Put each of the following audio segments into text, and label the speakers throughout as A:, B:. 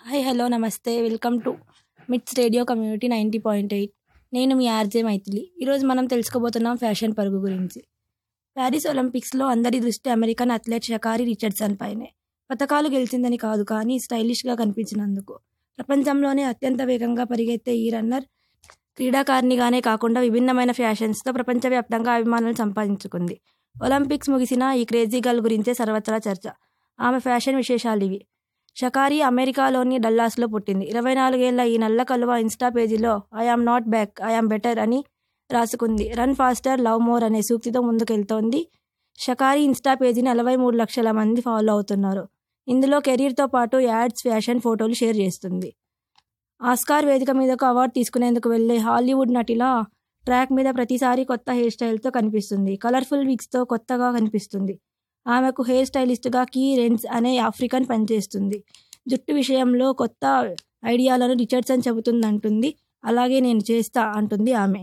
A: hi hello నమస్తే welcome to MITS radio community ninety point eight నేను మీ RJ Maithili ఈరోజు మనం తెలుసుకోబోతున్నాం ఫ్యాషన్ పరుగు గురించి ప్యారిస్ ఒలింపిక్స్లో అందరి దృష్టి అమెరికన్ అథ్లెట్ షకారి రిచర్డ్సన్ పైనే పథకాలు గెలిచిందని కాదు కానీ స్టైలిష్గా కనిపించినందుకు ప్రపంచంలోనే అత్యంత వేగంగా పరిగెత్తే ఈ రన్నర్ క్రీడాకారిణిగానే కాకుండా విభిన్నమైన ఫ్యాషన్స్తో ప్రపంచవ్యాప్తంగా అభిమానులు సంపాదించుకుంది ఒలింపిక్స్ ముగిసిన ఈ క్రేజీ గర్ల్ గురించే సర్వత్రా చర్చ ఆమె ఫ్యాషన్ విశేషాలు ఇవి షకారి అమెరికాలోని డల్లాస్లో పుట్టింది ఇరవై నాలుగేళ్ల ఈ నల్ల కలువ ఇన్స్టా పేజీలో I am not back I am better అని రాసుకుంది రన్ ఫాస్టర్ లవ్ మోర్ అనే సూక్తితో ముందుకెళ్తోంది షకారి ఇన్స్టా పేజీని నలభై మూడు లక్షల మంది ఫాలో అవుతున్నారు ఇందులో కెరీర్తో పాటు యాడ్స్ ఫ్యాషన్ ఫోటోలు షేర్ చేస్తుంది ఆస్కార్ వేదిక మీదకు అవార్డు తీసుకునేందుకు వెళ్లే హాలీవుడ్ నటిలా ట్రాక్ మీద ప్రతిసారి కొత్త హెయిర్ స్టైల్తో కనిపిస్తుంది కలర్ఫుల్ విగ్స్తో కొత్తగా కనిపిస్తుంది ఆమెకు హెయిర్ స్టైలిస్ట్గా కీ రెన్స్ అనే ఆఫ్రికన్ పనిచేస్తుంది జుట్టు విషయంలో కొత్త ఐడియాలను రిచర్డ్సన్ చెబుతుందంటుంది అలాగే నేను చేస్తా అంటుంది ఆమె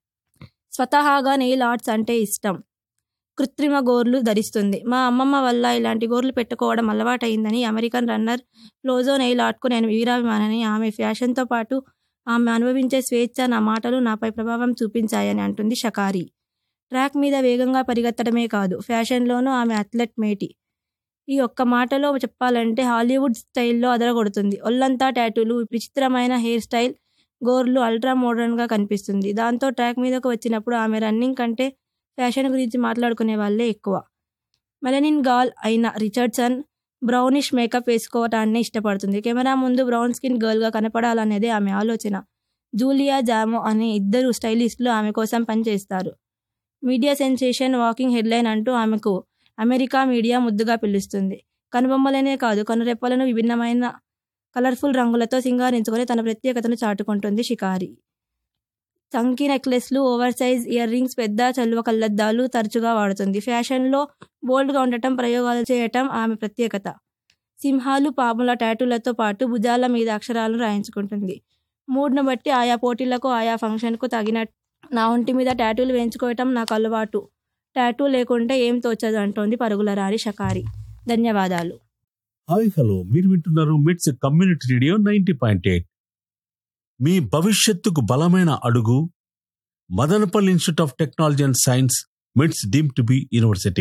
A: స్వతహాగా నెయిల్ ఆర్ట్స్ అంటే ఇష్టం కృత్రిమ గోర్లు ధరిస్తుంది మా అమ్మమ్మ వల్ల ఇలాంటి గోర్లు పెట్టుకోవడం అలవాటైందని అమెరికన్ రన్నర్ ఫ్లోజో నెయిల్ ఆర్ట్కు నేను వీరాభిమానని ఆమె ఫ్యాషన్తో పాటు ఆమె అనుభవించే స్వేచ్ఛ నా మాటలు నాపై ప్రభావం చూపించాయని అంటుంది షకారి ట్రాక్ మీద వేగంగా పరిగెత్తడమే కాదు ఫ్యాషన్లోనూ ఆమె అథ్లెట్ మేటి ఈ ఒక్క మాటలో చెప్పాలంటే హాలీవుడ్ స్టైల్లో అదరగొడుతుంది ఒళ్ళంతా టాటూలు విచిత్రమైన హెయిర్ స్టైల్ గోర్లు అల్ట్రా మోడర్న్గా కనిపిస్తుంది దాంతో ట్రాక్ మీదకు వచ్చినప్పుడు ఆమె రన్నింగ్ కంటే ఫ్యాషన్ గురించి మాట్లాడుకునే వాళ్ళే ఎక్కువ మెలనిన్ గాల్ అయిన రిచర్డ్సన్ బ్రౌనిష్ మేకప్ వేసుకోవటాన్ని ఇష్టపడుతుంది కెమెరా ముందు బ్రౌన్ స్కిన్ గర్ల్గా కనపడాలనేదే ఆమె ఆలోచన జూలియా జామో అనే ఇద్దరు స్టైలిస్టులు ఆమె కోసం పనిచేస్తారు మీడియా సెన్సేషన్ వాకింగ్ హెడ్లైన్ అంటూ ఆమెకు అమెరికా మీడియా ముద్దుగా పిలుస్తుంది కనుబొమ్మలనే కాదు కనురెప్పలను విభిన్నమైన కలర్ఫుల్ రంగులతో సింగారించుకొని తన ప్రత్యేకతను చాటుకుంటుంది షికారి చంకీ నెక్లెస్లు ఓవర్ సైజ్ ఇయర్ రింగ్స్ పెద్ద చల్లువ కళ్ళద్దాలు తరచుగా వాడుతుంది ఫ్యాషన్లో బోల్డ్గా ఉండటం ప్రయోగాలు చేయటం ఆమె ప్రత్యేకత సింహాలు పాముల టాటూలతో పాటు భుజాల మీద అక్షరాలను రాయించుకుంటుంది మూడ్ను బట్టి ఆయా పోటీలకు ఆయా ఫంక్షన్కు తగిన నా ఒంటి మీద టాటూలు వేయించుకోవటం నాకు అలవాటు టాటూ లేకుంటే ఏం తోచదు అంటోంది పరుగుల రారి షకారి ధన్యవాదాలు
B: హాయ్ హలో మీరు వింటున్నారు MITS community radio ninety point eight మీ భవిష్యత్తుకు బలమైన అడుగు Madanapalle institute of technology and science MITS deemed to be university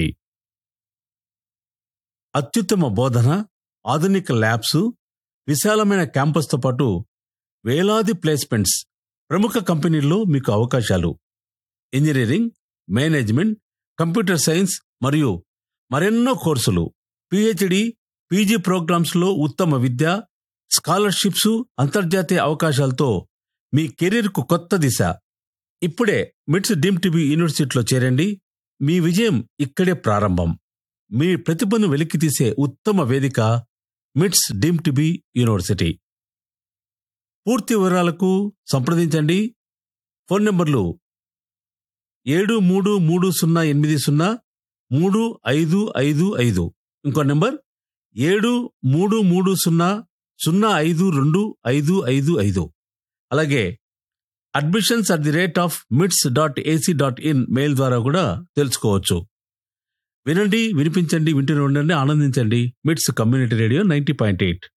B: అత్యుత్తమ బోధన ఆధునిక ల్యాబ్స్ విశాలమైన క్యాంపస్తో పాటు వేలాది ప్లేస్మెంట్స్ ప్రముఖ కంపెనీల్లో మీకు అవకాశాలు ఇంజనీరింగ్ మేనేజ్మెంట్ కంప్యూటర్ సైన్స్ మరియు మరెన్నో కోర్సులు పిహెచ్డి పీజీ ప్రోగ్రామ్స్లో ఉత్తమ విద్య స్కాలర్షిప్స్ అంతర్జాతీయ అవకాశాలతో మీ కెరీర్కు కొత్త దిశ ఇప్పుడే మిట్స్ డీమ్ టీవీ యూనివర్సిటీలో చేరండి మీ విజయం ఇక్కడే ప్రారంభం మీ ప్రతిభను వెలికితీసే ఉత్తమ వేదిక మిట్స్ డీమ్ టీవీ యూనివర్సిటీ పూర్తి వివరాలకు సంప్రదించండి ఫోన్ నంబర్లు ఏడు మూడు మూడు సున్నా ఎనిమిది సున్నా మూడు ఐదు ఐదు ఐదు ఇంకో నెంబర్ ఏడు మూడు మూడు సున్నా సున్నా ఐదు రెండు ఐదు ఐదు ఐదు అలాగే admissions at the rate of MITS dot AC dot in mail ద్వారా కూడా తెలుసుకోవచ్చు వినండి వినిపించండి వింటూనే ఉండండి ఆనందించండి MITS community radio ninety point eight